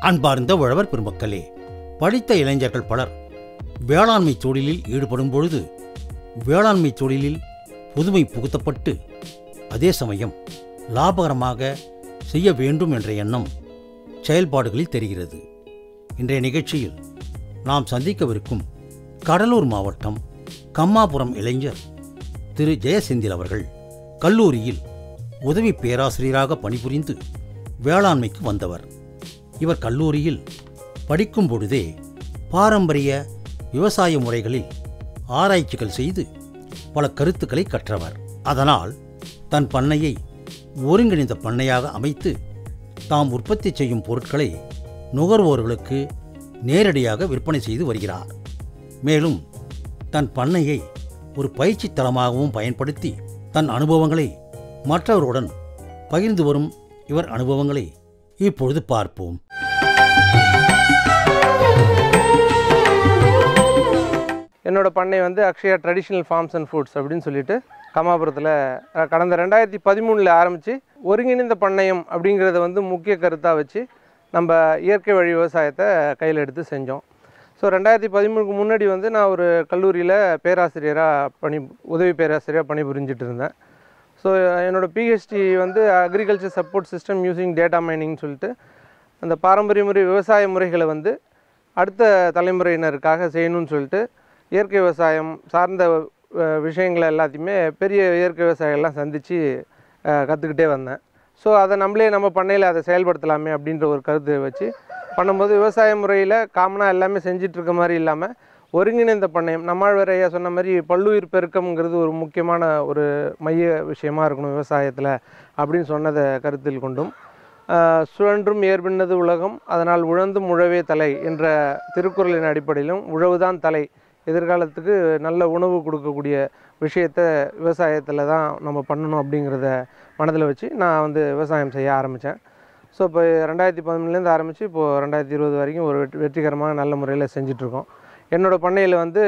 அன்பார்ந்த உழவர் பெருமக்களே படித்த இளைஞர்கள் பலர் வேளாண்மை தொழிலில் ஈடுபடும் பொழுது வேளாண்மை தொழிலில் புதுமை புகுத்தப்பட்டு அதே சமயம் லாபகரமாக செய்ய வேண்டும் என்ற எண்ணம் செயல்பாடுகளில் தெரிகிறது இன்றைய நிகழ்ச்சியில் நாம் சந்திக்கவிருக்கும் கடலூர் மாவட்டம் கம்மாபுரம் இளைஞர் திரு ஜெயசெந்தில் அவர்கள் கல்லூரியில் உதவி பேராசிரியராக பணிபுரிந்து வேளாண்மைக்கு வந்தவர் இவர் கல்லூரியில் படிக்கும் பொழுதே பாரம்பரிய விவசாய முறைகளில் ஆராய்ச்சிகள் செய்து பல கருத்துக்களை கற்றவர் அதனால் தன் பண்ணையை ஒருங்கிணைந்த பண்ணையாக அமைத்து தாம் உற்பத்தி செய்யும் பொருட்களை நுகர்வோர்களுக்கு நேரடியாக விற்பனை செய்து வருகிறார் மேலும் தன் பண்ணையை ஒரு பயிற்சி தளமாகவும் பயன்படுத்தி தன் அனுபவங்களை மற்றவருடன் பகிர்ந்து வரும் இவர் அனுபவங்களை இப்பொழுது பார்ப்போம் என்னோட பண்ணை வந்து Akshaya traditional farms and foods அப்படின்னு சொல்லிட்டு கமாபுரத்தில் அஹ், கடந்த ரெண்டாயிரத்தி பதிமூணில் ஆரம்பித்து ஒருங்கிணைந்த பண்ணையம் அப்படிங்கிறத வந்து முக்கிய கருத்தாக வச்சு நம்ம இயற்கை வழி விவசாயத்தை கையில் எடுத்து செஞ்சோம் ஸோ ரெண்டாயிரத்தி பதிமூணுக்கு முன்னாடி வந்து நான் ஒரு கல்லூரியில் பேராசிரியராக பணி உதவி பேராசிரியராக பணிபுரிஞ்சிட்டு இருந்தேன் ஸோ என்னோடய பிஹெச்டி வந்து agriculture support system using data mining சொல்லிட்டு அந்த பாரம்பரிய முறை விவசாய முறைகளை வந்து அடுத்த தலைமுறையினருக்காக செய்யணும்னு சொல்லிட்டு இயற்கை விவசாயம் சார்ந்த அஹ், விஷயங்களை எல்லாத்தையுமே பெரிய இயற்கை விவசாயிகள்லாம் சந்தித்து கற்றுக்கிட்டே வந்தேன் ஸோ அதை நம்மளே நம்ம பண்ணையில் அதை செயல்படுத்தலாமே அப்படின்ற ஒரு கருத்தை வச்சு பண்ணும்போது விவசாய முறையில் காமனாக எல்லாமே செஞ்சுட்டு இருக்க மாதிரி இல்லாமல் ஒருங்கிணைந்த பண்ணையம் நம்மாழ்வார் ஐயா சொன்ன மாதிரி பல்லுயிர் பெருக்கம்ங்கிறது ஒரு முக்கியமான ஒரு மைய விஷயமா இருக்கணும் விவசாயத்தில் அப்படின்னு சொன்னதை கருத்தில் கொண்டும் ஆஹ் சுழன்றும் ஏற்பின்னது உலகம் அதனால் உழந்தும் உழவே தலை என்ற திருக்குறளின் அடிப்படையிலும் உழவுதான் தலை எதிர்காலத்துக்கு நல்ல உணவு கொடுக்கக்கூடிய விஷயத்தை விவசாயத்தில் தான் நம்ம பண்ணணும் அப்படிங்கிறத மனதில் வச்சு நான் வந்து விவசாயம் செய்ய ஆரம்பித்தேன் ஸோ இப்போ ரெண்டாயிரத்தி பதிமூணுலேருந்து ஆரம்பித்து இப்போது ரெண்டாயிரத்தி இருபது வரைக்கும் ஒரு வெற்றி வெற்றிகரமாக நல்ல முறையில் செஞ்சிட்ருக்கோம் என்னோடய பண்ணையில் வந்து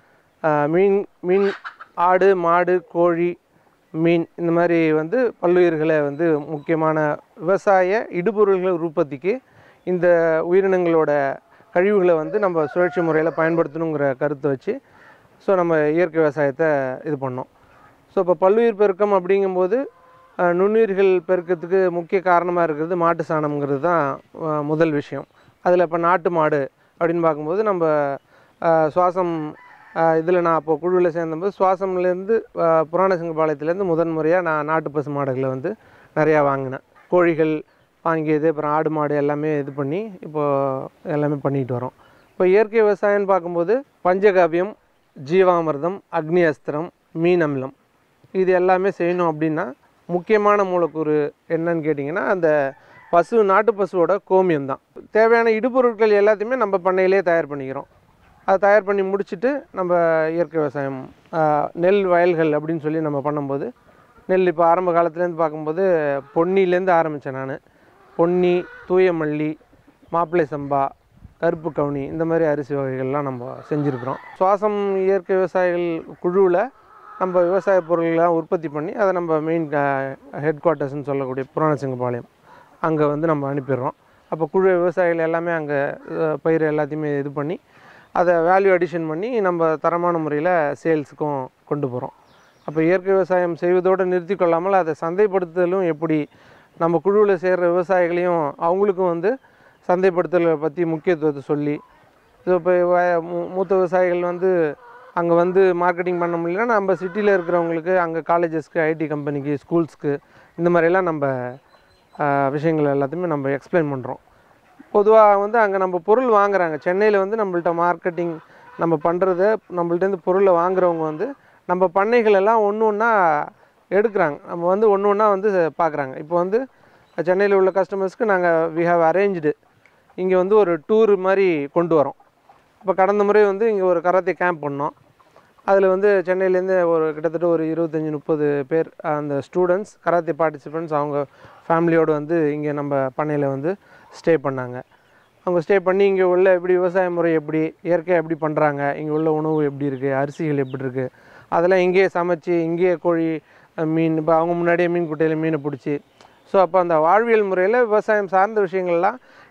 ஆஹ் மீன் மீன் ஆடு மாடு கோழி மீன் இந்த மாதிரி வந்து பல்லுயிர்களை வந்து முக்கியமான விவசாய இடுபொருள்கள் உற்பத்திக்கு இந்த உயிரினங்களோட கழிவுகளை வந்து நம்ம சுழற்சி முறையில் பயன்படுத்தணுங்கிற கருத்தை வச்சு ஸோ நம்ம இயற்கை விவசாயத்தை இது பண்ணோம் ஸோ இப்போ பல்லுயிர் பெருக்கம் அப்படிங்கும்போது அஹ், நுண்ணுயிர்கள் பெருக்கத்துக்கு முக்கிய காரணமாக இருக்கிறது மாட்டு சாணம்ங்கிறது தான் அஹ், முதல் விஷயம் அதில் இப்போ நாட்டு மாடு அப்படின்னு பார்க்கும்போது நம்ம அஹ், சுவாசம் இதில் நான் அப்போ குழுவில் சேர்ந்தபோது சுவாசம்லேருந்து புராண சிங்கப்பாளையத்துலேருந்து முதன் முறையாக நான் நாட்டு பசு மாடுகளை வந்து நிறையா வாங்கினேன் கோழிகள் வாங்கியது அப்புறம் ஆடு மாடு எல்லாமே இது பண்ணி இப்போது எல்லாமே பண்ணிட்டு வரோம் இப்போ இயற்கை விவசாயம்னு பார்க்கும்போது பஞ்சகாவியம் ஜீவாமிர்தம் அக்னி அஸ்திரம் மீன் அமிலம் இது எல்லாமே செய்யணும் அப்படின்னா முக்கியமான மூலக்கூறு என்னன்னு கேட்டிங்கன்னா அந்த பசு நாட்டு பசுவோட கோமியம் தான் தேவையான இடுபொருட்கள் எல்லாத்தையுமே நம்ம பண்ணையிலே தயார் பண்ணிக்கிறோம் அதை தயார் பண்ணி முடிச்சுட்டு நம்ம இயற்கை விவசாயம் ஆஹ், நெல் வயல்கள் அப்படின்னு சொல்லி நம்ம பண்ணும்போது நெல் இப்போ ஆரம்ப காலத்துலேருந்து பார்க்கும்போது பொன்னிலேருந்து ஆரம்பித்தேன் நான் பொன்னி தூய மல்லி மாப்பிள்ளை சம்பா கருப்பு கவுனி இந்த மாதிரி அரிசி வகைகள்லாம் நம்ம செஞ்சுருக்குறோம் சுவாசம் இயற்கை விவசாயிகள் குழுவில் நம்ம விவசாய பொருள்கள்லாம் உற்பத்தி பண்ணி அதை நம்ம மெயின் ஹெட் குவார்ட்டர்ஸ்னு சொல்லக்கூடிய புராணசிங்கபாளையம் அங்கே வந்து நம்ம அனுப்பிடுறோம் அப்போ குழு விவசாயிகள் எல்லாமே அங்கே பயிர் எல்லாத்தையுமே இது பண்ணி அதை வேல்யூ அடிஷன் பண்ணி நம்ம தரமான முறையில் சேல்ஸுக்கும் கொண்டு போகிறோம் அப்போ இயற்கை விவசாயம் செய்வதோடு நிறுத்தி கொள்ளாமல் அதை சந்தைப்படுத்துதலும் எப்படி நம்ம குழுவில் சேர்கிற விவசாயிகளையும் அவங்களுக்கும் வந்து சந்தைப்படுத்தலை பற்றி முக்கியத்துவத்தை சொல்லி ஸோ இப்போ வ- மூ- மூத்த விவசாயிகள் வந்து அங்கே வந்து மார்க்கெட்டிங் பண்ண முடியலன்னா நம்ம சிட்டியில் இருக்கிறவங்களுக்கு அங்கே காலேஜஸ்க்கு ஐடி கம்பெனிக்கு ஸ்கூல்ஸ்க்கு இந்த மாதிரிலாம் நம்ம ஆஹ், விஷயங்கள் எல்லாத்தையுமே நம்ம எக்ஸ்பிளைன் பண்ணுறோம் பொதுவாக வந்து அங்கே நம்ம பொருள் வாங்குறாங்க சென்னையில் வந்து நம்மள்ட்ட மார்க்கெட்டிங் நம்ம பண்ணுறத நம்மள்ட்டேருந்து பொருளை வாங்குறவங்க வந்து நம்ம பண்ணைகள் எல்லாம் ஒன்று ஒன்றா எடுக்கிறாங்க நம்ம வந்து ஒன்று ஒன்றா வந்து பார்க்குறாங்க இப்போ வந்து சென்னையில் உள்ள கஸ்டமர்ஸ்க்கு நாங்கள் வி ஹாவ் அரேഞ്ച്டு இங்கே வந்து ஒரு டூர் மாதிரி கொண்டு வரோம் இப்போ கடந்த முறை வந்து இங்கே ஒரு கராத்தே கேம்ப் பண்ணோம் அதில் வந்து சென்னையிலேருந்து ஒரு கிட்டத்தட்ட ஒரு இருபத்தஞ்சி முப்பது பேர் அந்த ஸ்டூடெண்ட்ஸ் கராத்தே பார்ட்டிசிபெண்ட்ஸ் அவங்க ஃபேமிலியோடு வந்து இங்கே நம்ம பண்ணையில் வந்து ஸ்டே பண்ணாங்க அவங்க ஸ்டே பண்ணி இங்கே உள்ள எப்படி விவசாய முறை எப்படி இயற்கையாக எப்படி பண்ணுறாங்க இங்கே உள்ள உணவு எப்படி இருக்குது அரிசிகள் எப்படி இருக்குது அதெல்லாம் இங்கேயே சமைச்சு இங்கேயே கோழி அஹ், மீன் இப்போ அவங்க முன்னாடியே மீன் குட்டையில் மீனை பிடிச்சி ஸோ அப்போ அந்த வாழ்வியல் முறையில் விவசாயம் சார்ந்த விஷயங்கள்லாம்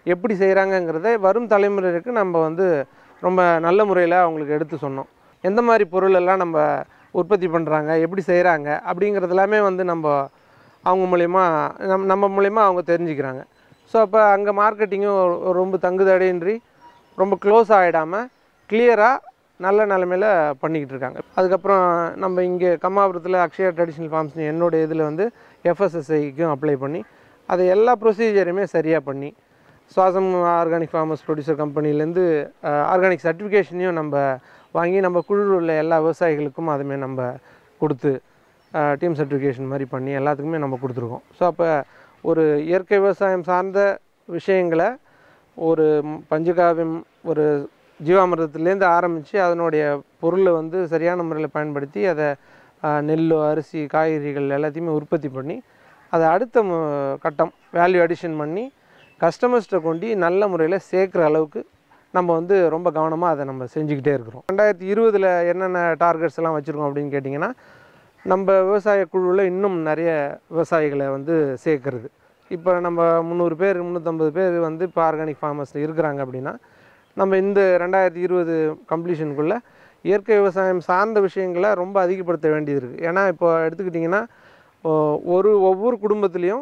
எப்படி செய்கிறாங்கங்கிறத வரும் தலைமுறைக்கு நம்ம வந்து ரொம்ப நல்ல முறையில் அவங்களுக்கு எடுத்து சொன்னோம் எந்த மாதிரி பொருள் எல்லாம் நம்ம உற்பத்தி பண்ணுறாங்க எப்படி செய்கிறாங்க அப்படிங்கிறது எல்லாமே வந்து நம்ம அவங்க மூலயமா நம் நம்ம மூலயமா அவங்க தெரிஞ்சுக்கிறாங்க ஸோ அப்போ அங்கே மார்க்கெட்டிங்கும் ரொம்ப தங்குதடையின்றி ரொம்ப க்ளோஸ் ஆகிடாமல் கிளியராக நல்ல நிலமையில பண்ணிக்கிட்டு இருக்காங்க அதுக்கப்புறம் நம்ம இங்கே கம்மாபுரத்தில் அக்ஷயா ட்ரெடிஷ்னல் ஃபார்ம்ஸ் என்னோட இதில் வந்து எஃப்எஸ்எஸ்ஐக்கும் அப்ளை பண்ணி அதை எல்லா ப்ரொசீஜருமே சரியாக பண்ணி சுவாசம் ஆர்கானிக் ஃபார்மர்ஸ் ப்ரொடியூசர் கம்பெனிலேருந்து ஆர்கானிக் சர்டிஃபிகேஷனையும் நம்ம வாங்கி நம்ம குழுவில் உள்ள எல்லா விவசாயிகளுக்கும் அதுமே நம்ம கொடுத்து டீம் சர்டிஃபிகேஷன் மாதிரி பண்ணி எல்லாத்துக்குமே நம்ம கொடுத்துருக்கோம் ஸோ அப்போ ஒரு இயற்கை விவசாயம் சார்ந்த விஷயங்களை ஒரு ம், பஞ்சகாவியம் ஒரு ஜீவாமிர்தத்துலேருந்து ஆரம்பித்து அதனுடைய பொருளை வந்து சரியான முறையில் பயன்படுத்தி அதை ஆஹ், நெல் அரிசி காய்கறிகள் எல்லாத்தையுமே உற்பத்தி பண்ணி அதை அடுத்த மு- கட்டம் வேல்யூ அடிஷன் பண்ணி கஸ்டமர்ஸ்கிட்ட கொண்டு நல்ல முறையில் சேர்க்குற அளவுக்கு நம்ம வந்து ரொம்ப கவனமாக அதை நம்ம செஞ்சுக்கிட்டே இருக்கிறோம் ரெண்டாயிரத்தி இருபதில் என்னென்ன டார்கெட்ஸ் எல்லாம் வச்சுருக்கோம் அப்படின்னு கேட்டிங்கன்னா நம்ம விவசாய குழுவில் இன்னும் நிறைய விவசாயிகளை வந்து சேர்க்கறது இப்போ நம்ம முந்நூறு பேர் முந்நூற்றம்பது பேர் வந்து இப்போ ஆர்கானிக் ஃபார்மர்ஸ் இருக்கிறாங்க அப்படின்னா நம்ம இந்த ரெண்டாயிரத்தி இருபது கம்ப்ளீஷனுக்குள்ளே இயற்கை விவசாயம் சார்ந்த விஷயங்களை ரொம்ப அதிகப்படுத்த வேண்டியது இருக்குது ஏன்னா இப்போ எடுத்துக்கிட்டிங்கன்னா ஓ- ஒரு ஒவ்வொரு குடும்பத்துலேயும்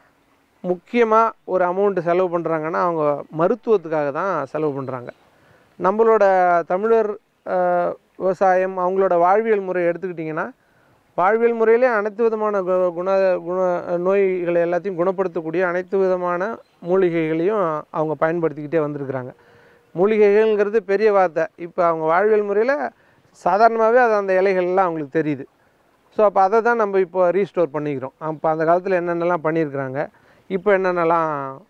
முக்கியமாக ஒரு அமௌண்ட் செலவு பண்ணுறாங்கன்னா அவங்க மருத்துவத்துக்காக தான் செலவு பண்ணுறாங்க நம்மளோட தமிழர் அஹ், விவசாயம் அவங்களோட வாழ்வியல் முறை எடுத்துக்கிட்டிங்கன்னா வாழ்வியல் முறையிலே அனைத்து விதமான கு- குண குண நோய்களை எல்லாத்தையும் குணப்படுத்தக்கூடிய அனைத்து விதமான மூலிகைகளையும் அவங்க பயன்படுத்திக்கிட்டே வந்திருக்கிறாங்க மூலிகைகள்ங்கிறது பெரிய வார்த்தை இப்போ அவங்க வாழ்வியல் முறையில் சாதாரணமாகவே அது அந்த இலைகள்லாம் அவங்களுக்கு தெரியுது ஸோ அப்போ அதை தான் நம்ம இப்போ ரீஸ்டோர் பண்ணிக்கிறோம் அப்போ அந்த காலத்தில் என்னென்னலாம் பண்ணியிருக்கிறாங்க இப்போ என்னென்னலாம்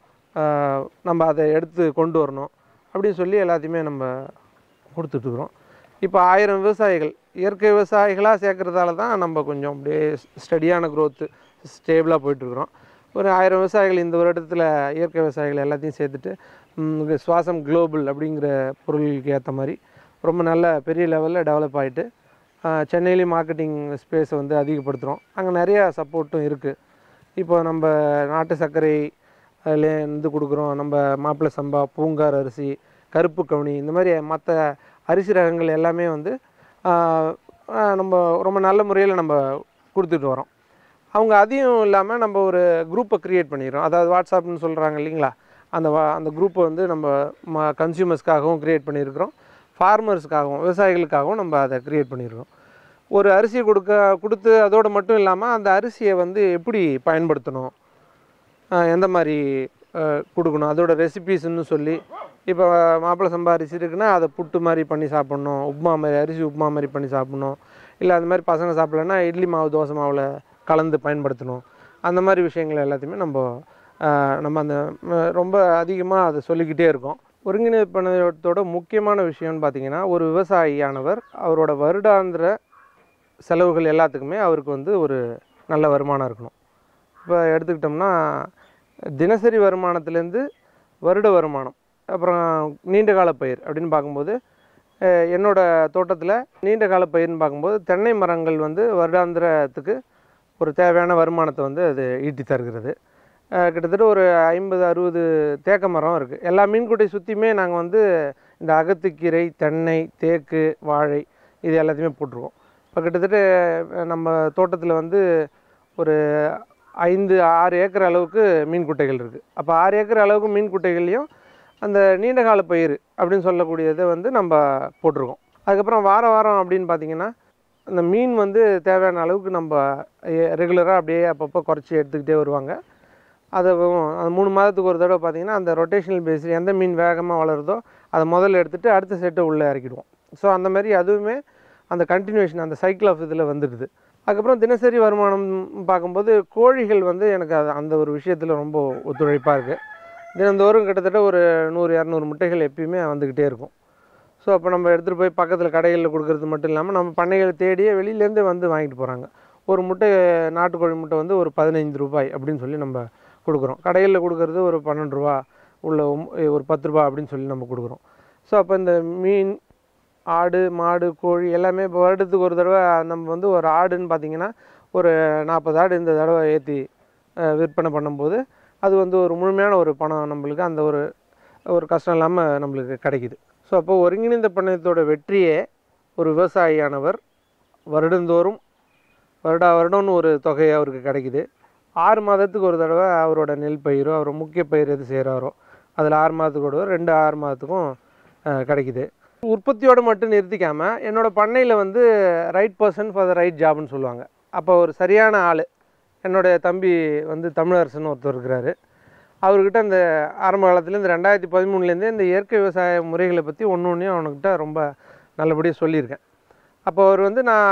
ஆஹ், நம்ம அதை எடுத்து கொண்டு வரணும் அப்படின்னு சொல்லி எல்லாத்தையுமே நம்ம கொடுத்துட்ருக்குறோம் இப்போ ஆயிரம் விவசாயிகள் இயற்கை விவசாயிகளாக சேர்க்கறதால தான் நம்ம கொஞ்சம் அப்படியே ஸ்டடியான க்ரோத்து ஸ்டேபிளாக போயிட்டுருக்குறோம் ஒரு ஆயிரம் விவசாயிகள் இந்த வருடத்தில் இயற்கை விவசாயிகள் எல்லாத்தையும் சேர்த்துட்டு ம், இது சுவாசம் குளோபல் அப்படிங்கிற பொருளுக்கு ஏற்ற மாதிரி ரொம்ப நல்ல பெரிய லெவலில் டெவலப் ஆகிட்டு சென்னையிலேயும் மார்க்கெட்டிங் ஸ்பேஸை வந்து அதிகப்படுத்துகிறோம் அங்கே நிறையா சப்போர்ட்டும் இருக்குது இப்போ நம்ம நாட்டு சர்க்கரை அதுலேருந்து கொடுக்குறோம் நம்ம மாப்பிள்ளை சம்பா பூங்கார் அரிசி கருப்பு கவுனி இந்த மாதிரி மற்ற அரிசி ரகங்கள் எல்லாமே வந்து ஆஹ், ஆஹ், நம்ம ரொம்ப நல்ல முறையில் நம்ம கொடுத்துட்டு வரோம் அவங்க அதையும் இல்லாமல் நம்ம ஒரு குரூப்பை க்ரியேட் பண்ணிடுறோம் அதாவது வாட்ஸ்அப்னு சொல்கிறாங்க இல்லைங்களா அந்த வா அந்த குரூப்பை வந்து நம்ம ம கன்சியூமர்ஸ்க்காகவும் க்ரியேட் பண்ணியிருக்கிறோம் ஃபார்மர்ஸ்க்காகவும் விவசாயிகளுக்காகவும் நம்ம அதை க்ரியேட் பண்ணியிருக்கோம் ஒரு அரிசி கொடுக்க கொடுத்து அதோடு மட்டும் இல்லாமல் அந்த அரிசியை வந்து எப்படி பயன்படுத்தணும் ஆஹ் எந்த மாதிரி ஆஹ் கொடுக்கணும் அதோட ரெசிபீஸ்ன்னு சொல்லி இப்போ மாப்பிள்ளை சம்பா அரிசி இருக்குன்னா அதை புட்டு மாதிரி பண்ணி சாப்பிட்ணும் உப்புமா மாதிரி அரிசி உப்புமா மாதிரி பண்ணி சாப்பிட்ணும் இல்லை அந்த மாதிரி பசங்க சாப்பிட்லன்னா இட்லி மாவு தோசை மாவில் கலந்து பயன்படுத்தணும் அந்த மாதிரி விஷயங்கள் எல்லாத்தையுமே நம்ம ஆஹ் நம்ம அந்த ம- ரொம்ப அதிகமாக அதை சொல்லிக்கிட்டே இருக்கோம் ஒருங்கிணைப்பதோட முக்கியமான விஷயம்னு பார்த்தீங்கன்னா ஒரு விவசாயியானவர் அவரோட வருடாந்திர செலவுகள் எல்லாத்துக்குமே அவருக்கு வந்து ஒரு நல்ல வருமானம் இருக்கணும் இப்போ எடுத்துக்கிட்டோம்னா தினசரி வருமானத்துலேருந்து வருட வருமானம் அப்புறம் நீண்ட கால பயிர் அப்படின்னு பார்க்கும்போது அஹ், என்னோட தோட்டத்தில் நீண்ட கால பயிர்னு பார்க்கும்போது தென்னை மரங்கள் வந்து வருடாந்திரத்துக்கு ஒரு தேவையான வருமானத்தை வந்து அது ஈட்டி தருகிறது அஹ், கிட்டத்தட்ட ஒரு ஐம்பது அறுபது தேக்க மரம் இருக்குது எல்லா மீன்குட்டை சுற்றியுமே நாங்கள் வந்து இந்த அகத்துக்கீரை தென்னை தேக்கு வாழை இது எல்லாத்தையுமே போட்டிருக்கோம் இப்போ கிட்டத்தட்ட அஹ், நம்ம தோட்டத்தில் வந்து ஒரு ஐந்து ஆறு ஏக்கர் அளவுக்கு மீன் குட்டைகள் இருக்குது அப்போ ஆறு ஏக்கர் அளவுக்கு மீன் குட்டைகள்லையும் அந்த நீண்ட கால பயிர் அப்படின்னு சொல்லக்கூடியதை வந்து நம்ம போட்டிருக்கோம் அதுக்கப்புறம் வார வாரம் அப்படின்னு பார்த்தீங்கன்னா அந்த மீன் வந்து தேவையான அளவுக்கு நம்ம ரெகுலராக அப்படியே அப்பப்போ குறைச்சி எடுத்துக்கிட்டே வருவாங்க அதை வ- அந்த மூணு மாதத்துக்கு ஒரு தடவை பார்த்தீங்கன்னா அந்த ரொட்டேஷனல் பேஸில் எந்த மீன் வேகமாக வளருதோ அதை முதல்ல எடுத்துகிட்டு அடுத்த செட்டை உள்ளே இறக்கிடுவோம் ஸோ அந்த மாதிரி அதுவுமே அந்த கண்டினியூஷன் அந்த சைக்கிள் ஆஃப் இதில் வந்துடுது அதுக்கப்புறம் தினசரி வருமானம் பார்க்கும்போது கோழிகள் வந்து எனக்கு அது அந்த ஒரு விஷயத்தில் ரொம்ப ஒத்துழைப்பாக இருக்குது தினந்தோறும் கிட்டத்தட்ட ஒரு நூறு இரநூறு முட்டைகள் எப்பயுமே வந்துக்கிட்டே இருக்கும் ஸோ அப்போ நம்ம எடுத்துகிட்டு போய் பக்கத்தில் கடைகளில் கொடுக்கறது மட்டும் இல்லாமல் நம்ம பண்ணைகளை தேடியே வெளியிலேருந்தே வந்து வாங்கிட்டு போகிறாங்க ஒரு முட்டை நாட்டுக்கோழி முட்டை வந்து ஒரு பதினைந்து ரூபாய் அப்படின்னு சொல்லி நம்ம கொடுக்குறோம் கடைகளில் கொடுக்கறது ஒரு பன்னெண்டு ரூபா உள்ள ஒம்- ஒரு பத்து ரூபா அப்படின்னு சொல்லி நம்ம கொடுக்குறோம் ஸோ அப்போ இந்த மீன் ஆடு மாடு கோழி எல்லாமே இப்போ வருடத்துக்கு ஒரு தடவை நம்ம வந்து ஒரு ஆடுன்னு பார்த்தீங்கன்னா ஒரு நாற்பது ஆடு இந்த தடவை ஏற்றி விற்பனை பண்ணும்போது அது வந்து ஒரு முழுமையான ஒரு பணம் நம்மளுக்கு அந்த ஒரு ஒரு கஷ்டம் இல்லாமல் நம்மளுக்கு கிடைக்குது ஸோ அப்போ ஒருங்கிணைந்த பண்ணையத்தோட வெற்றியே ஒரு விவசாயியானவர் வருடந்தோறும் வருடா வருடம்னு ஒரு தொகை அவருக்கு கிடைக்குது ஆறு மாதத்துக்கு ஒரு தடவை அவரோட நெல் பயிரோ அவர் முக்கிய பயிர் எது செய்கிறாரோ அதில் ஆறு மாதத்துக்கு ஒரு தடவை, ரெண்டு ஆறு மாதத்துக்கும் அஹ், கிடைக்குது உற்பத்தியோடு மட்டும் நிறுத்திக்காமல் என்னோட பண்ணையில் வந்து right person for the right ஜாப்னு சொல்லுவாங்க அப்போ ஒரு சரியான ஆள் என்னுடைய தம்பி வந்து தமிழரசன் ஒருத்தர் இருக்கிறாரு அவர்கிட்ட இந்த ஆரம்ப காலத்துல இந்த ரெண்டாயிரத்தி பதிமூணுலேருந்தே இந்த இயற்கை விவசாய முறைகளை பற்றி ஒன்று ஒன்றையும் அவனுக்கிட்ட ரொம்ப நல்லபடியாக சொல்லியிருக்கேன் அப்போ அவர் வந்து நான்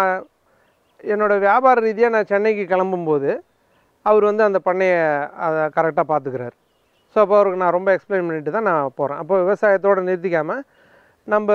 என்னோட வியாபார ரீதியாக நான் சென்னைக்கு கிளம்பும்போது அவர் வந்து அந்த பண்ணையை அதை கரெக்டாக பார்த்துக்கிறாரு ஸோ அப்போ அவருக்கு நான் ரொம்ப எக்ஸ்பிளைன் பண்ணிட்டு தான் நான் போகிறேன் அப்போ விவசாயத்தோடு நிறுத்திக்காமல் நம்ம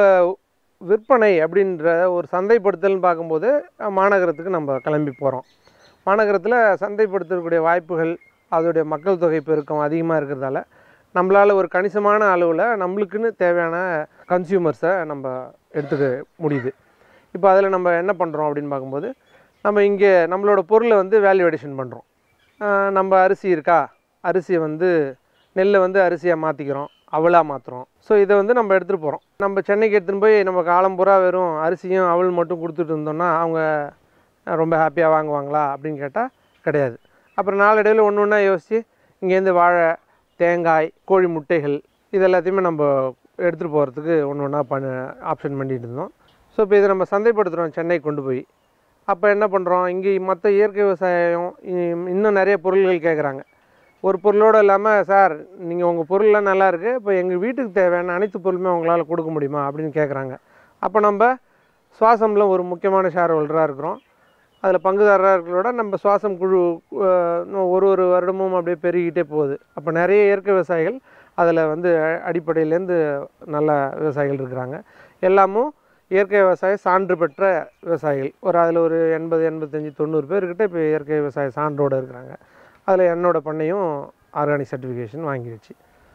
விற்பனை அப்படின்ற ஒரு சந்தைப்படுத்தல்னு பார்க்கும்போது அஹ், மாநகரத்துக்கு நம்ம கிளம்பி போகிறோம் மாநகரத்தில் சந்தைப்படுத்தக்கூடிய வாய்ப்புகள் அதோடைய மக்கள் தொகை பெருக்கம் அதிகமாக இருக்கிறதால நம்மளால் ஒரு கணிசமான அளவில் நம்மளுக்குன்னு தேவையான கன்சியூமர்ஸை நம்ம எடுத்துக்க முடியுது இப்போ அதில் நம்ம என்ன பண்ணுறோம் அப்படின்னு பார்க்கும்போது நம்ம இங்கே நம்மளோட பொருளை வந்து வேல்யூ அடிஷன் பண்ணுறோம் நம்ம அரிசி இருக்கா அரிசியை வந்து நெல்லை வந்து அரிசியாக மாற்றிக்கிறோம் அவலாக மாற்றுறோம் ஸோ இதை வந்து நம்ம எடுத்துகிட்டு போகிறோம் நம்ம சென்னைக்கு எடுத்துகிட்டு போய் நம்ம காலம் பூரா வெறும் அரிசியும் அவல் மட்டும் கொடுத்துட்டு இருந்தோம்னா அவங்க ரொம்ப ஹாப்பியாக வாங்குவாங்களா அப்படின்னு கேட்டால் கிடையாது அப்புறம் நாளடைவில் ஒன்று ஒன்றா யோசித்து இங்கேருந்து வாழை தேங்காய் கோழி முட்டைகள் இது எல்லாத்தையுமே நம்ம எடுத்துகிட்டு போகிறதுக்கு ஒன்று ஒன்றா பண்ண ஆப்ஷன் பண்ணிட்டு இருந்தோம் ஸோ இப்போ இதை நம்ம சந்தைப்படுத்துகிறோம் சென்னைக்கு கொண்டு போய் அப்போ என்ன பண்ணுறோம் இங்கே மற்ற இயற்கை விவசாயம் இ- இன்னும் நிறைய பொருள்கள் கேட்குறாங்க ஒரு பொருளோடு இல்லாமல் சார் நீங்கள் உங்கள் பொருள்லாம் நல்லா இருக்குது இப்போ எங்கள் வீட்டுக்கு தேவையான அனைத்து பொருளுமே உங்களால் கொடுக்க முடியுமா அப்படின்னு கேட்குறாங்க அப்போ நம்ம சுவாசம்ல ஒரு முக்கியமான ஷேர் ஹோல்டராக இருக்கிறோம் அதில் பங்குதாரராக இருக்கிறதோட நம்ம சுவாசம் குழு அஹ், இன்னும் ஒரு ஒரு வருடமும் அப்படியே பெருகிட்டே போகுது அப்போ நிறைய இயற்கை விவசாயிகள் அதில் வந்து அ- அடிப்படையிலேருந்து நல்ல விவசாயிகள் இருக்கிறாங்க எல்லாமும் இயற்கை விவசாய சான்று பெற்ற விவசாயிகள் ஒரு அதில் ஒரு எண்பது எண்பத்தஞ்சு தொண்ணூறு பேர்கிட்ட இப்போ இயற்கை விவசாய சான்றோடு இருக்கிறாங்க அதில் என்னோட பண்ணையும் ஆர்கானிக் சர்டிஃபிகேஷன் வாங்கிடுச்சு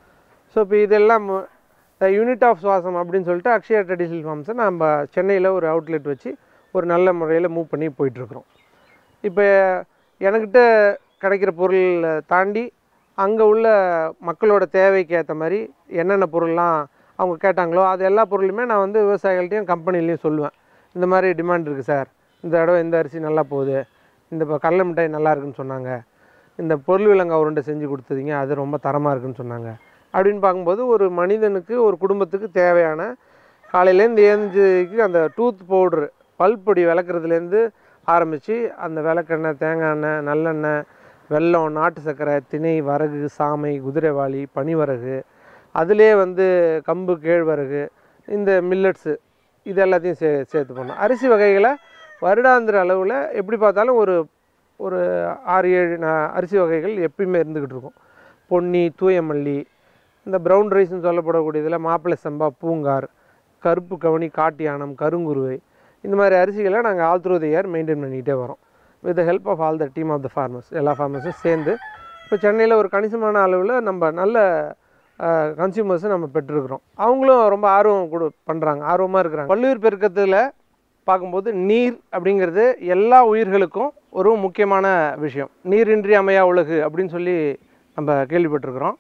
ஸோ இப்போ இதெல்லாம் த யூனிட் ஆஃப் சுவாசம் அப்படின்னு சொல்லிட்டு அக்ஷயா ட்ரெடிஷனல் ஃபார்ம்ஸை நம்ம சென்னையில் ஒரு அவுட்லெட் வச்சு ஒரு நல்ல முறையில் மூவ் பண்ணி போயிட்டுருக்குறோம் இப்போ எனக்கிட்ட கிடைக்கிற பொருள் தாண்டி அங்கே உள்ள மக்களோட தேவைக்கு ஏற்ற மாதிரி என்னென்ன பொருள்லாம் அவங்க கேட்டாங்களோ அது எல்லா பொருளுமே நான் வந்து விவசாயிகள்ட்டையும் கம்பெனிலையும் சொல்லுவேன் இந்த மாதிரி டிமாண்ட் இருக்குது சார் இந்த தடவை இந்த அரிசி நல்லா போகுது இந்த இப்போ கடலை மிட்டாய் நல்லா இருக்குன்னு சொன்னாங்க இந்த பொருள் விலங்கா உருண்டை செஞ்சு கொடுத்தீங்க அது ரொம்ப தரமாக இருக்குன்னு சொன்னாங்க அப்படின்னு பார்க்கும்போது ஒரு மனிதனுக்கு ஒரு குடும்பத்துக்கு தேவையான காலையிலேருந்து ஏஞ்சிக்கு அந்த டூத் பவுட்ரு பல்பொடி விளக்குறதுலேருந்து ஆரம்பித்து அந்த விளக்கெண்ணெய் தேங்காய் எண்ணெய் நல்லெண்ணெய் வெல்லம் நாட்டு சர்க்கரை திணை வரகு சாமை குதிரைவாளி பனிவரகு அதிலே வந்து கம்பு கேழ்வரகு இந்த மில்லட்ஸு இது எல்லாத்தையும் சே சேர்த்து பண்ணோம் அரிசி வகைகளை வருடாந்திர அளவில் எப்படி பார்த்தாலும் ஒரு ஒரு ஆறு ஏழு நா- அரிசி வகைகள் எப்பயுமே இருந்துக்கிட்டு இருக்கும் பொன்னி தூயமல்லி இந்த ப்ரௌன் ரைஸ்னு சொல்லப்படக்கூடியதில் மாப்பிள்ளை சம்பா பூங்கார் கருப்பு கவனி காட்டியானம் கருங்குருவை இந்த மாதிரி அரிசிகளை நாங்கள் all through the year maintain பண்ணிக்கிட்டே வரோம் with the help of all the team of the farmers எல்லா ஃபார்மர்ஸும் சேர்ந்து இப்போ சென்னையில் ஒரு கணிசமான அளவில் நம்ம நல்ல கன்சியூமர்ஸை நம்ம பெற்றிருக்கிறோம் அவங்களும் ரொம்ப ஆர்வம் கொடு பண்ணுறாங்க ஆர்வமாக இருக்கிறாங்க பல்லுயிர் பெருக்கத்தில் பார்க்கும்போது நீர் அப்படிங்கிறது எல்லா உயிர்களுக்கும் ஒரு முக்கியமான விஷயம் நீரின்றி அமையா உலகு அப்படின்னு சொல்லி நம்ம கேள்விப்பட்டிருக்கிறோம்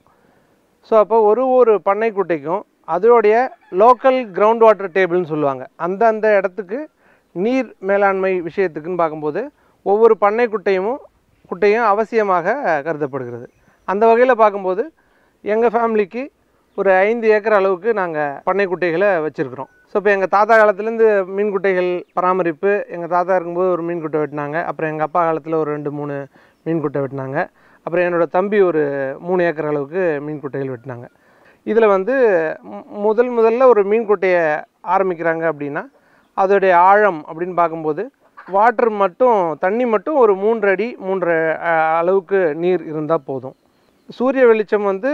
ஸோ அப்போ ஒரு ஒரு பண்ணைக்குட்டைக்கும் அதோடைய லோக்கல் கிரவுண்ட் வாட்டர் டேபிள்னு சொல்லுவாங்க அந்தந்த இடத்துக்கு நீர் மேலாண்மை விஷயத்துக்குன்னு பார்க்கும்போது ஒவ்வொரு பண்ணைக்குட்டையும் குட்டையும் அவசியமாக கருதப்படுகிறது அந்த வகையில் பார்க்கும்போது எங்கள் ஃபேமிலிக்கு ஒரு ஐந்து ஏக்கர் அளவுக்கு நாங்கள் பண்ணை குட்டைகளை வச்சுருக்குறோம் ஸோ இப்போ எங்கள் தாத்தா காலத்துலேருந்து மீன் குட்டைகள் பராமரிப்பு எங்கள் தாத்தா இருக்கும்போது ஒரு மீன் குட்டை வெட்டினாங்க அப்புறம் எங்கள் அப்பா காலத்தில் ஒரு ரெண்டு மூணு மீன் குட்டை வெட்டினாங்க அப்புறம் என்னோட தம்பி ஒரு மூணு ஏக்கர் அளவுக்கு மீன் குட்டைகள் வெட்டினாங்க இதில் வந்து மு- முதல் முதல்ல ஒரு மீன் குட்டையை ஆரம்பிக்கிறாங்க அப்படின்னா அதோடைய ஆழம் அப்படின்னு பார்க்கும்போது வாட்டர் மட்டும் தண்ணி மட்டும் ஒரு மூன்று அடி மூன்று அஹ், அளவுக்கு நீர் இருந்தால் போதும் சூரிய வெளிச்சம் வந்து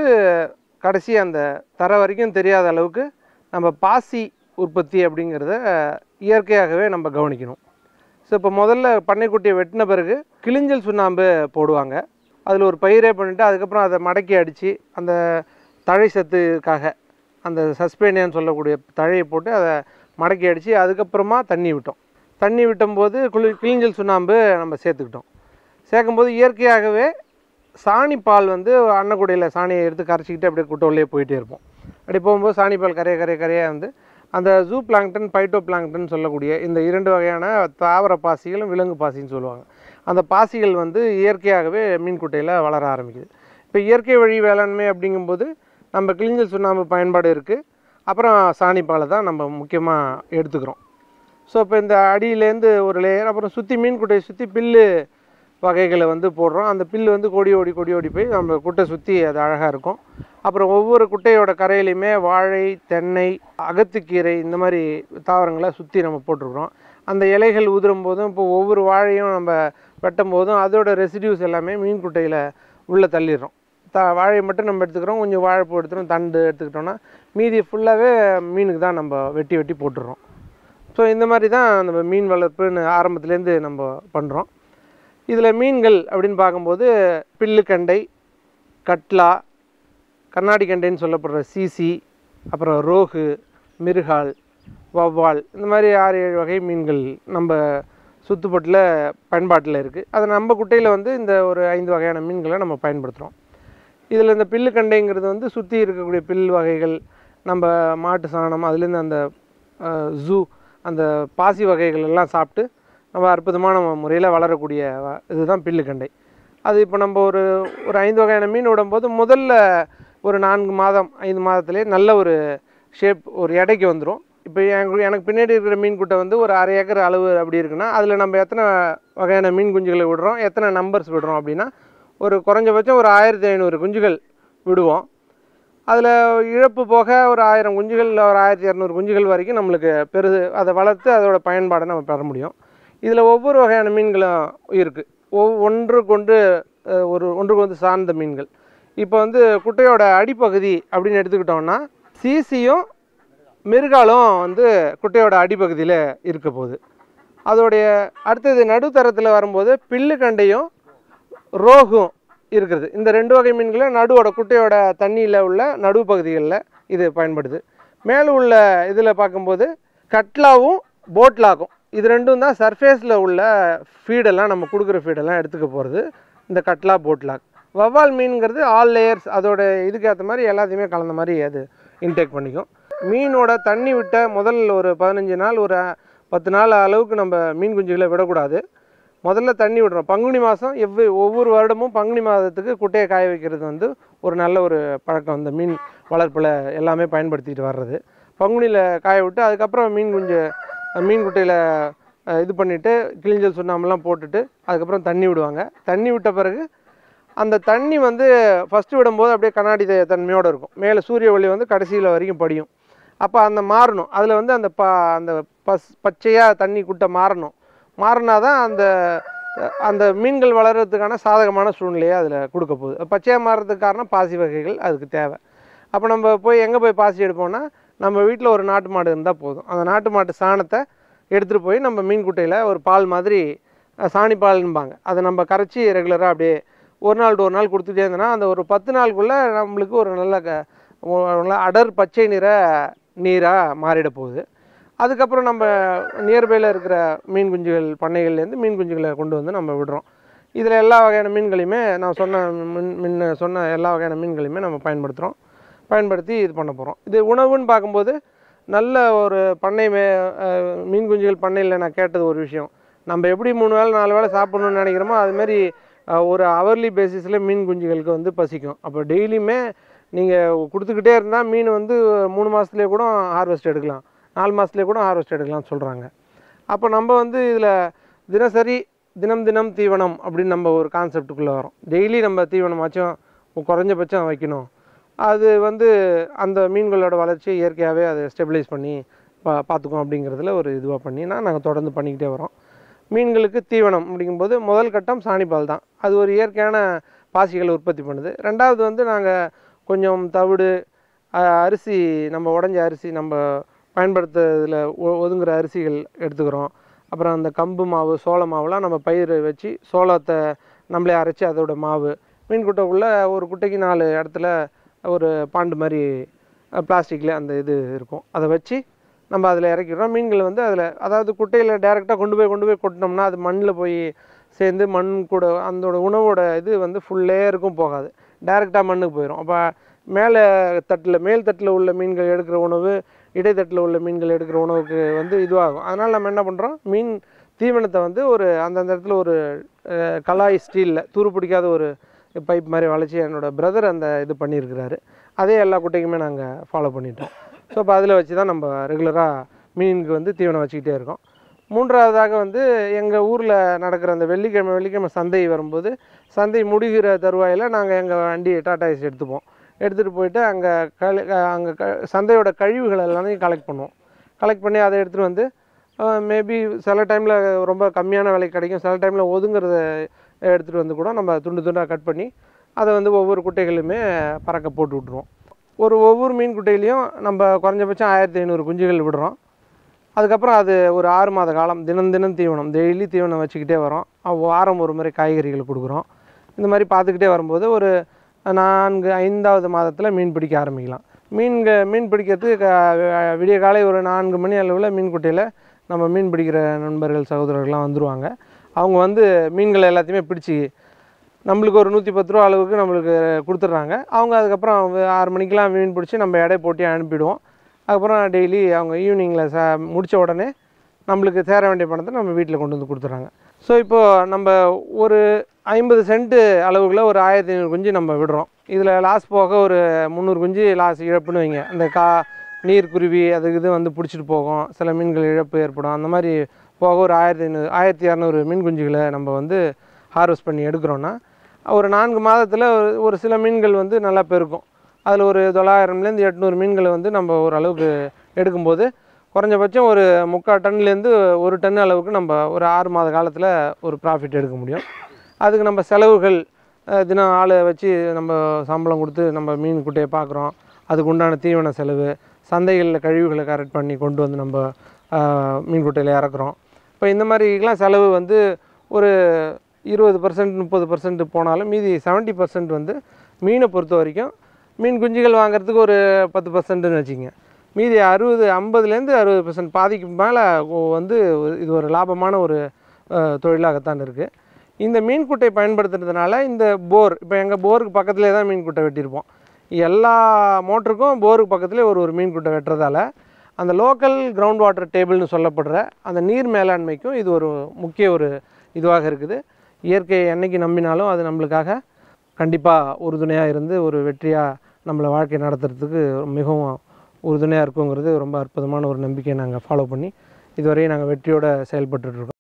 கடைசி அந்த தர வரைக்கும் தெரியாத அளவுக்கு நம்ம பாசி உற்பத்தி அப்படிங்கிறத இயற்கையாகவே நம்ம கவனிக்கணும் ஸோ இப்போ முதல்ல பண்ணைக்குட்டியை வெட்டின பிறகு கிளிஞ்சல் சுண்ணாம்பு போடுவாங்க அதில் ஒரு பயிரே பண்ணிவிட்டு அதுக்கப்புறம் அதை மடக்கி அடித்து அந்த தழை சத்துக்காக அந்த சஸ்பேனியான்னு சொல்லக்கூடிய தழையை போட்டு அதை மடக்கி அடித்து அதுக்கப்புறமா தண்ணி விட்டோம் தண்ணி விட்டும்போது குளி கிளிஞ்சல் சுண்ணாம்பு நம்ம சேர்த்துக்கிட்டோம் சேர்க்கும்போது இயற்கையாகவே சாணி பால் வந்து அன்னக்குடையில் சாணியை எடுத்து கரைச்சிக்கிட்டு அப்படியே குட்டோல்லையே போயிட்டே இருப்போம் அப்படி போகும்போது சாணிப்பால் கரைய கரைய கரையாக வந்து அந்த ஜூ பிளாங்டன் பைட்டோ பிளாங்டன் சொல்லக்கூடிய இந்த இரண்டு வகையான தாவர பாசிகளும் விலங்கு பாசின்னு சொல்லுவாங்க அந்த பாசிகள் வந்து இயற்கையாகவே மீன் குட்டையில் வளர ஆரம்பிக்குது இப்போ இயற்கை வழி வேளாண்மை அப்படிங்கும்போது நம்ம கிளிஞ்சல் சுண்ணாம்பு பயன்பாடு இருக்குது அப்புறம் சாணிப்பாலை தான் நம்ம முக்கியமாக எடுத்துக்கிறோம் ஸோ இப்போ இந்த அடியிலேருந்து ஒரு லேயர் அப்புறம் சுற்றி மீன் குட்டையை சுற்றி பில்லு வகைகளை வந்து போடுறோம் அந்த பில்லு வந்து கொடி ஓடி கொடி ஓடி போய் நம்ம குட்டை சுற்றி அது அழகாக இருக்கும் அப்புறம் ஒவ்வொரு குட்டையோட கரையிலையுமே வாழை தென்னை அகத்துக்கீரை இந்த மாதிரி தாவரங்களை சுற்றி நம்ம போட்டிருக்கிறோம் அந்த இலைகள் உதிரும் போதும் இப்போ ஒவ்வொரு வாழையும் நம்ம வெட்டும் போதும் அதோட ரெசிடியூஸ் எல்லாமே மீன் குட்டையில் உள்ளே தள்ளிடுறோம் த வாழையை மட்டும் நம்ம எடுத்துக்கிறோம் கொஞ்சம் வாழைப்பூ எடுத்துக்கிறோம் தண்டு எடுத்துக்கிட்டோம்னா மீதி ஃபுல்லாகவே மீனுக்கு தான் நம்ம வெட்டி வெட்டி போட்டுடுறோம் ஸோ இந்த மாதிரி தான் நம்ம மீன் வளர்ப்புன்னு ஆரம்பத்துலேருந்து நம்ம பண்ணுறோம் இதில் மீன்கள் அப்படின்னு பார்க்கும்போது பில்லுக்கண்டை கட்லா கண்ணாடி கண்டைன்னு சொல்லப்படுற சீசி அப்புறம் ரோகு மிருகால் வவ்வால் இந்த மாதிரி ஆறு ஏழு வகை மீன்கள் நம்ம சுத்துப்பட்டில் பயன்பாட்டில் இருக்குது அது நம்ம குட்டையில் வந்து இந்த ஒரு ஐந்து வகையான மீன்களை நம்ம பயன்படுத்துகிறோம் இதில் இந்த பில்லு கண்டைங்கிறது வந்து சுற்றி இருக்கக்கூடிய பில் வகைகள் நம்ம மாட்டு சாணம் அதுலேருந்து அந்த ஜூ அந்த பாசி வகைகள் எல்லாம் சாப்பிட்டு நம்ம அற்புதமான முறையில் வளரக்கூடிய வ- இதுதான் பில்லு கண்டை அது இப்போ நம்ம ஒரு ஒரு ஐந்து வகையான மீன் விடும்போது முதல்ல ஒரு நான்கு மாதம் ஐந்து மாதத்துலேயே நல்ல ஒரு ஷேப் ஒரு எடைக்கு வந்துடும் இப்போ எனக்கு எனக்கு பின்னாடி இருக்கிற மீன் குட்டை வந்து ஒரு அரை ஏக்கர் அளவு அப்படி இருக்குன்னா அதில் நம்ம எத்தனை வகையான மீன் குஞ்சுகளை விடுறோம் எத்தனை நம்பர்ஸ் விடுறோம் அப்படின்னா ஒரு குறைஞ்சபட்சம் ஒரு ஆயிரத்தி ஐநூறு குஞ்சுகள் விடுவோம் அதில் இழப்பு போக ஒரு ஆயிரம் குஞ்சுகள் இல்லை ஒரு ஆயிரத்தி இரநூறு குஞ்சுகள் வரைக்கும் நம்மளுக்கு பெருது அதை வளர்த்து அதோட பயன்பாடை நம்ம பெற முடியும் இதில் ஒவ்வொரு வகையான மீன்களும் இருக்குது ஒவ் ஒன்றுக்கொன்று அஹ், ஒரு ஒன்றுக்கு வந்து சார்ந்த மீன்கள் இப்போ வந்து குட்டையோட அடிப்பகுதி அப்படின்னு எடுத்துக்கிட்டோம்னா சீசியும் மிருகாலும் வந்து குட்டையோட அடிப்பகுதியில் இருக்க போகுது அதோடைய அடுத்தது நடுத்தரத்தில் வரும்போது பில்லு கண்டையும் ரோகும் இருக்கிறது இந்த ரெண்டு வகை மீன்களும் நடுவோட குட்டையோட தண்ணியில் உள்ள நடுவு பகுதிகளில் இது பயன்படுது மேலே உள்ள இதில் பார்க்கும்போது கட்லாவும் போட்லாகும் இது ரெண்டும் தான் சர்ஃபேஸில் உள்ள ஃபீடெல்லாம் நம்ம கொடுக்குற ஃபீடெல்லாம் எடுத்துக்க போகிறது இந்த கட்லா போட்லாக் வவ்வால் மீன்கிறது ஆல் லேயர்ஸ் அதோட இதுக்கு ஏற்ற மாதிரி எல்லாத்தையுமே கலந்த மாதிரி அது இன்டேக் பண்ணிக்கும் மீனோட தண்ணி விட்ட முதல் ஒரு பதினஞ்சு நாள் ஒரு பத்து நாள் அளவுக்கு நம்ம மீன் குஞ்சுகளை விடக்கூடாது முதல்ல தண்ணி விடுறோம் பங்குனி மாதம் எவ்வி ஒவ்வொரு வருடமும் பங்குனி மாதத்துக்கு குட்டையை காய வைக்கிறது வந்து ஒரு நல்ல ஒரு பழக்கம் இந்த மீன் வளர்ப்பில் எல்லாமே பயன்படுத்திட்டு வர்றது பங்குனியில் காய விட்டு அதுக்கப்புறம் மீன் குஞ்சு மீன் குட்டையில் இது பண்ணிவிட்டு கிளிஞ்சல் சுண்ணாம்பெல்லாம் போட்டுட்டு அதுக்கப்புறம் தண்ணி விடுவாங்க தண்ணி விட்ட பிறகு அந்த தண்ணி வந்து ஃபஸ்ட்டு விடும்போது அப்படியே கண்ணாடி த- தன்மையோட இருக்கும் மேலே சூரிய ஒளி வந்து கடைசியில் வரைக்கும் படியும் அப்போ அந்த மாறணும் அதில் வந்து அந்த ப அந்த பஸ் பச்சையாக தண்ணி குட்டை மாறணும் மாறினா தான் அந்த அந்த மீன்கள் வளர்கிறதுக்கான சாதகமான சூழ்நிலையை அதில் கொடுக்க போகுது பச்சையாக மாறுறதுக்கு காரணம் பாசி வகைகள் அதுக்கு தேவை அப்போ நம்ம போய் எங்கே போய் பாசி எடுப்போம்னா நம்ம வீட்டில் ஒரு நாட்டு மாடு இருந்தால் போதும் அந்த நாட்டு மாட்டு சாணத்தை எடுத்துகிட்டு போய் நம்ம மீன் குட்டையில் ஒரு பால் மாதிரி அஹ், சாணி பால்ன்பாங்க அதை நம்ம கரைச்சி ரெகுலராக அப்படியே ஒரு நாள் ஒரு நாள் கொடுத்துட்டே இருந்தோன்னா அந்த ஒரு பத்து நாளுக்குள்ளே நம்மளுக்கு ஒரு நல்ல க ஒரு நல்ல அடர் பச்சை நிற நீராக மாறிட போகுது அதுக்கப்புறம் நம்ம நியர்பையில் இருக்கிற மீன் குஞ்சுகள் பண்ணைகள்லேருந்து மீன் குஞ்சுகளை கொண்டு வந்து நம்ம விடுறோம் இதில் எல்லா வகையான மீன்களையுமே நான் சொன்ன முன் முன்ன சொன்ன எல்லா வகையான மீன்களையுமே நம்ம பயன்படுத்துகிறோம் பயன்படுத்தி இது பண்ண போகிறோம் இது உணவுன்னு பார்க்கும்போது நல்ல ஒரு பண்ணை மே அஹ், மீன் குஞ்சுகள் பண்ணையில் நான் கேட்டது ஒரு விஷயம் நம்ம எப்படி மூணு வேளை நாலு வேளை சாப்பிடணும்னு நினைக்கிறோமோ அதுமாரி ஒரு ஹவர்லி பேசிஸில் மீன் குஞ்சுகளுக்கு வந்து பசிக்கும் அப்போ டெய்லியுமே நீங்கள் கொடுத்துக்கிட்டே இருந்தால் மீன் வந்து மூணு மாதத்துலேயே கூட ஹார்வெஸ்ட் எடுக்கலாம் நாலு மாதத்துலேயே கூட ஹார்வெஸ்ட் எடுக்கலாம்னு சொல்கிறாங்க அப்போ நம்ம வந்து இதில் தினசரி தினம் தினம் தீவனம் அப்படின்னு நம்ம ஒரு கான்செப்டுக்குள்ளே வரோம் டெய்லி நம்ம தீவனமாச்சும் குறைஞ்சபட்சம் வைக்கணும் அது வந்து அந்த மீன்களோட வளர்ச்சியை இயற்கையாகவே அதை ஸ்டெபிலைஸ் பண்ணி பா பார்த்துக்கும் அப்படிங்கிறதுல ஒரு இதுவாக பண்ணினா நாங்கள் தொடர்ந்து பண்ணிக்கிட்டே வரோம் மீன்களுக்கு தீவனம் அப்படிங்கும்போது முதல் கட்டம் சாணிப்பால் தான் அது ஒரு இயற்கையான பாசிகளை உற்பத்தி பண்ணுது ரெண்டாவது வந்து நாங்கள் கொஞ்சம் தவிடு அஹ், அரிசி நம்ம உடஞ்ச அரிசி நம்ம பயன்படுத்துறதுல ஒ ஒதுங்குற அரிசிகள் எடுத்துக்கிறோம் அப்புறம் அந்த கம்பு மாவு சோள மாவுலாம் நம்ம பயிர் வச்சு சோளத்தை நம்மளே அரைச்சி அதோட மாவு மீன் குட்டைக்குள்ளே ஒரு குட்டைக்கு நாலு இடத்துல ஒரு பாண்டு மாதிரி பிளாஸ்டிக்கில் அந்த இது இருக்கும் அதை வச்சு நம்ம அதில் இறக்கிடுறோம் மீன்கள் வந்து அதில் அதாவது குட்டையில் டேரெக்டாக கொண்டு போய் கொண்டு போய் கொட்டினோம்னா அது மண்ணில் போய் சேர்ந்து மண் கூட அதோட உணவோட இது வந்து ஃபுல் லேயருக்கும் போகாது டேரெக்டாக மண்ணுக்கு போயிடும் அப்போ மேலே தட்டில் மேல் தட்டில் உள்ள மீன்கள் எடுக்கிற உணவு இடைத்தட்டில் உள்ள மீன்கள் எடுக்கிற உணவுக்கு வந்து இதுவாகும் அதனால் நம்ம என்ன பண்ணுறோம் மீன் தீவனத்தை வந்து ஒரு அந்தந்த இடத்துல ஒரு அஹ், கலாய் ஸ்டீலில் துரு பிடிக்காத ஒரு பைப் மாதிரி வளைச்சி என்னோடய பிரதர் அந்த இது பண்ணியிருக்கிறாரு அதே எல்லா குட்டைக்குமே நாங்கள் ஃபாலோ பண்ணிட்டோம் ஸோ இப்போ அதில் வச்சு தான் நம்ம ரெகுலராக மீனுக்கு வந்து தீவனம் வச்சுக்கிட்டே இருக்கோம் மூன்றாவதாக வந்து எங்கள் ஊரில் நடக்கிற அந்த வெள்ளிக்கிழமை வெள்ளிக்கிழமை சந்தை வரும்போது சந்தை முடிகிற தருவாயில் நாங்கள் எங்கள் வண்டி டாடா ஏசி எடுத்துப்போம் எடுத்துகிட்டு போயிட்டு அங்கே கழி அங்கே க சந்தையோட கழிவுகள் எல்லாத்தையும் கலெக்ட் பண்ணுவோம் கலெக்ட் பண்ணி அதை எடுத்துகிட்டு வந்து மேபி சில டைமில் ரொம்ப கம்மியான விலைக்கு கிடைக்கும் சில டைமில் ஒதுங்கிறத எடுத்துகிட்டு வந்து கூட நம்ம துண்டு துண்டாக கட் பண்ணி அதை வந்து ஒவ்வொரு குட்டைகளுமே பறக்க போட்டு விட்ருவோம் ஒரு ஒவ்வொரு மீன் குட்டையிலையும் நம்ம குறைஞ்சபட்சம் ஆயிரத்தி ஐநூறு குஞ்சுகள் விடுறோம் அதுக்கப்புறம் அது ஒரு ஆறு மாத காலம் தினம் தினம் தீவனம் டெய்லி தீவனம் வச்சுக்கிட்டே வரோம் அஹ் வாரம் ஒரு முறை காய்கறிகள் கொடுக்குறோம் இந்த மாதிரி பார்த்துக்கிட்டே வரும்போது ஒரு நான்கு ஐந்தாவது மாதத்தில் மீன் பிடிக்க ஆரம்பிக்கலாம் மீன்க மீன் பிடிக்கிறதுக்கு க- விடிய காலை ஒரு நான்கு மணி அளவில் மீன் குட்டையில் நம்ம மீன் பிடிக்கிற நண்பர்கள் சகோதரர்கள்லாம் வந்துருவாங்க அவங்க வந்து மீன்கள் எல்லாத்தையுமே பிடிச்சி நம்மளுக்கு ஒரு நூற்றி பத்து ரூபா அளவுக்கு நம்மளுக்கு கொடுத்துட்றாங்க அவங்க அதுக்கப்புறம் அவங்க ஆறு மணிக்கெலாம் மீன் பிடிச்சி நம்ம எடை போட்டி அனுப்பிடுவோம் அதுக்கப்புறம் டெய்லி அவங்க ஈவினிங்கில் ச முடித்த உடனே நம்மளுக்கு சேர வேண்டிய பணத்தை நம்ம வீட்டில் கொண்டு வந்து கொடுத்துட்றாங்க ஸோ இப்போது நம்ம ஒரு ஐம்பது சென்ட்டு அளவுக்குள்ள ஒரு ஆயிரத்தி ஐநூறு குஞ்சு நம்ம விடுறோம் இதில் லாஸ் போக ஒரு முந்நூறு குஞ்சு லாஸ் இழப்புன்னு வைங்க அந்த கா நீர்க்குருவி அதுக்கு இது வந்து பிடிச்சிட்டு போகும் சில மீன்கள் இழப்பு ஏற்படும் அந்த மாதிரி போக ஒரு ஆயிரத்தி ஐநூறு ஆயிரத்தி இரநூறு மீன் குஞ்சுகளை நம்ம வந்து ஹார்வெஸ்ட் பண்ணி எடுக்கிறோன்னா ஒரு நான்கு மாதத்தில் ஒரு ஒரு சில மீன்கள் வந்து நல்லா பெருக்கும் அதில் ஒரு தொள்ளாயிரம்லேருந்து எட்நூறு மீன்களை வந்து நம்ம ஓரளவுக்கு எடுக்கும்போது குறைஞ்சபட்சம் ஒரு முக்கால் டன்லேருந்து ஒரு டன் அளவுக்கு நம்ம ஒரு ஆறு மாத காலத்தில் ஒரு ப்ராஃபிட் எடுக்க முடியும் அதுக்கு நம்ம செலவுகள் அஹ், தினம் ஆளை வச்சு நம்ம சம்பளம் கொடுத்து நம்ம மீன் குட்டையை பார்க்குறோம் அதுக்கு உண்டான தீவன செலவு சந்தைகளில் கழிவுகளை கரெக்ட் பண்ணி கொண்டு வந்து நம்ம அஹ், மீன் குட்டையில் இறக்குறோம் இப்போ இந்த மாதிரிலாம் செலவு வந்து ஒரு இருபது பர்சன்ட் முப்பது பர்சன்ட் போனாலும் மீதி 70% பர்சன்ட் வந்து மீனை பொறுத்த வரைக்கும் மீன் குஞ்சுகள் வாங்குறதுக்கு ஒரு பத்து பர்சன்ட்னு வச்சுங்க மீதி அறுபது ஐம்பதுலேருந்து அறுபது பர்சன்ட் பாதிக்கு மேலே வந்து ஒரு- இது ஒரு லாபமான ஒரு அஹ், தொழிலாகத்தான் இருக்குது இந்த மீன் குட்டை பயன்படுத்துறதுனால இந்த போர் இப்போ எங்கள் போருக்கு பக்கத்துலேயே தான் மீன் குட்டை வெட்டியிருப்போம் எல்லா மோட்டருக்கும் போருக்கு பக்கத்துலேயே ஒரு ஒரு மீன் குட்டை வெட்டுறதால அந்த லோக்கல் கிரவுண்ட் வாட்டர் டேபிள்னு சொல்லப்படுற அந்த நீர் மேலாண்மைக்கும் இது ஒரு முக்கிய ஒரு இதுவாக இருக்குது இயற்கையை என்னைக்கு நம்பினாலும் அது நம்மளுக்காக கண்டிப்பாக உறுதுணையாக இருந்து ஒரு வெற்றியாக நம்மளை வாழ்க்கை நடத்துறதுக்கு மிகவும் உறுதுணையாக இருக்குங்கிறது ரொம்ப அற்புதமான ஒரு நம்பிக்கையை நாங்கள் ஃபாலோ பண்ணி இதுவரையும் நாங்கள் வெற்றியோடு செயல்பட்டுட்டு இருக்கோம்